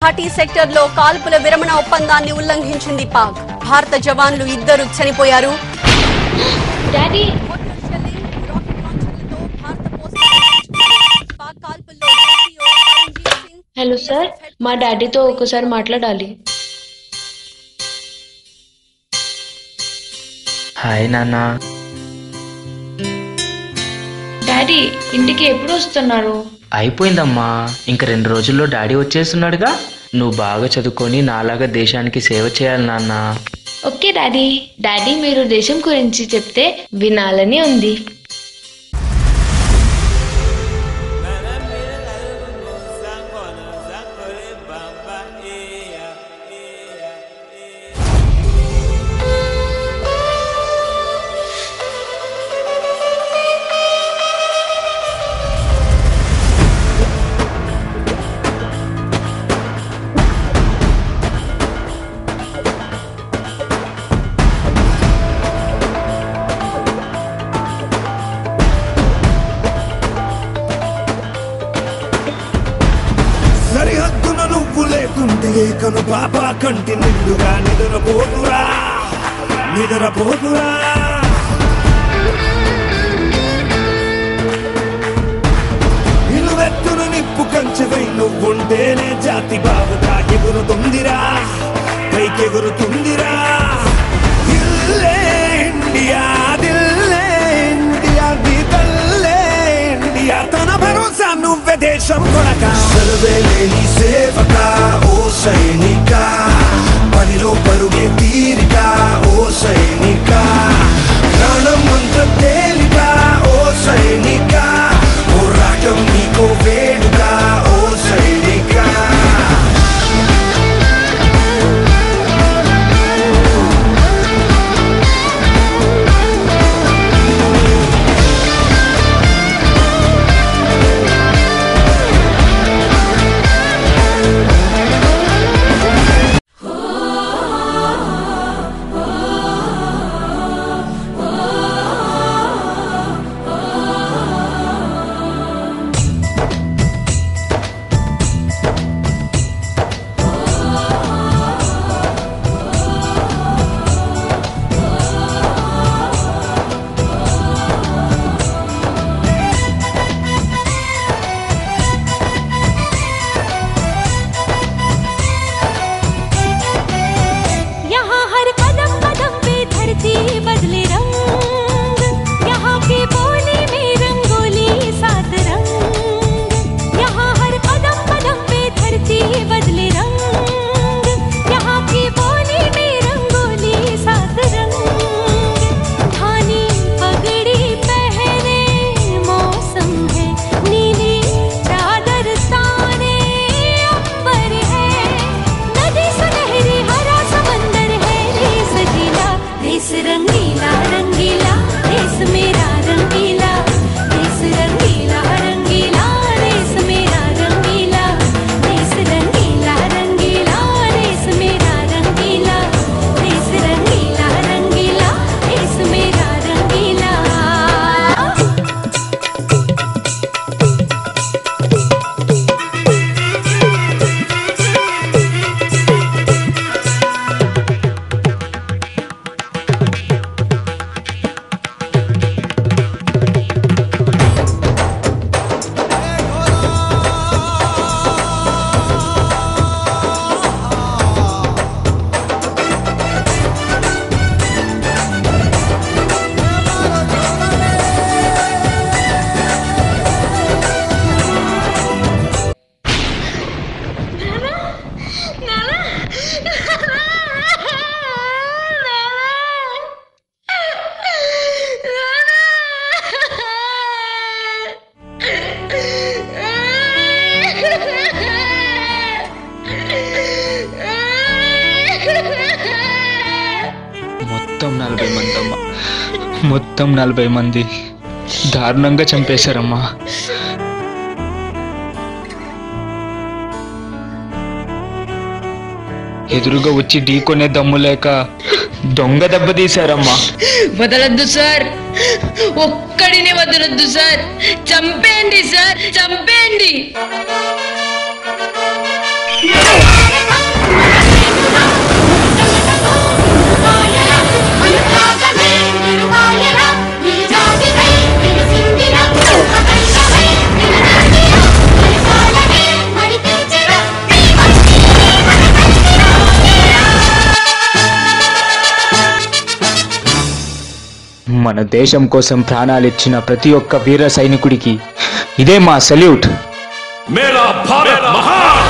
ఘాటీ sector లో కాల్పుల విరమణ ఒప్పందాన్ని ఉల్లంఘించింది పాక్ భారత జవాన్లు ఇద్దరు చనిపోయారు డాడీ పాక్ కాల్పుల్లో JCO Tarunjeet Singh hello sir మా డాడీతో ఒకసారి మాట్లాడాలి హాయ్ నాన్న డాడీ ఇంటికి ఎప్పుడు వస్తున్నారు అయిపోయిందమ్మా ఇంక రెండు రోజుల్లో డాడీ వచ్చేస్తున్నాడుగా నువ్వు బాగా చదువుకొని నాలాగా దేశానికి సేవ చేయాలి నాన్న ఓకే డాడీ డాడీ మీరు దేశం గురించి చెప్తే వినాలని ఉంది సరిహద్దున నువ్వు లేకుంటే కను పాప కంటి నిండుగా నిద్రపోతురా నిద్రపోతురా నిలువెత్తున నిప్పు కంచెవై నువ్వుంటేనే జాతి బావుగా ఎగురుతుందిరా పైకెగురుతుందిరా దిల్లే ఇండియా దిల్లే ఇండియా నీ తల్లే ఇండియా తన భరోసా నువ్వే దేశం కొనక సర్వేలేని సేవక ఓ సైనిక పనిలో పరుగే తీరిక ఓ సైనిక ప్రాణం అంత తేలిక ఓ సైనిక పోరాటం నీకో వేడుక ఓ సైనిక यहाँ हर कदम कदम पे धरती बदले रंग यहाँ की बोली में रंगोली सात रंग यहाँ हर कदम कदम पे धरती बदले रंग यहाँ की बोली में रंगोली सात रंग धानी पगड़ी पहने मौसम है नीली चादर ताने अंबर है नदी सुनहरी हरा समंदर है देश गीला देश रंगीला रंगीला देश मेरा रंगीला देश रंगीला रंगीला देश मेरा रंगीला देश रंगीला रंगीला देश मेरा रंगीला देश रंगीला रंगीला देश मेरा रंगीला మొత్తం నలభై మంది అమ్మా మొత్తం నలభై మంది దారుణంగా చంపేశారమ్మా ఎదురుగా వచ్చి ఢీకొనే దమ్ము లేక దొంగ దెబ్బ తీశారమ్మా వదలొద్దు సార్ ఒక్కడిని వదలొద్దు సార్ చంపేయండి సార్ చంపేయండి మన దేశం కోసం ప్రాణాలిచ్చిన ప్రతి ఒక్క వీర సైనికుడికి ఇదే మా సల్యూట్ मेरा भारत महान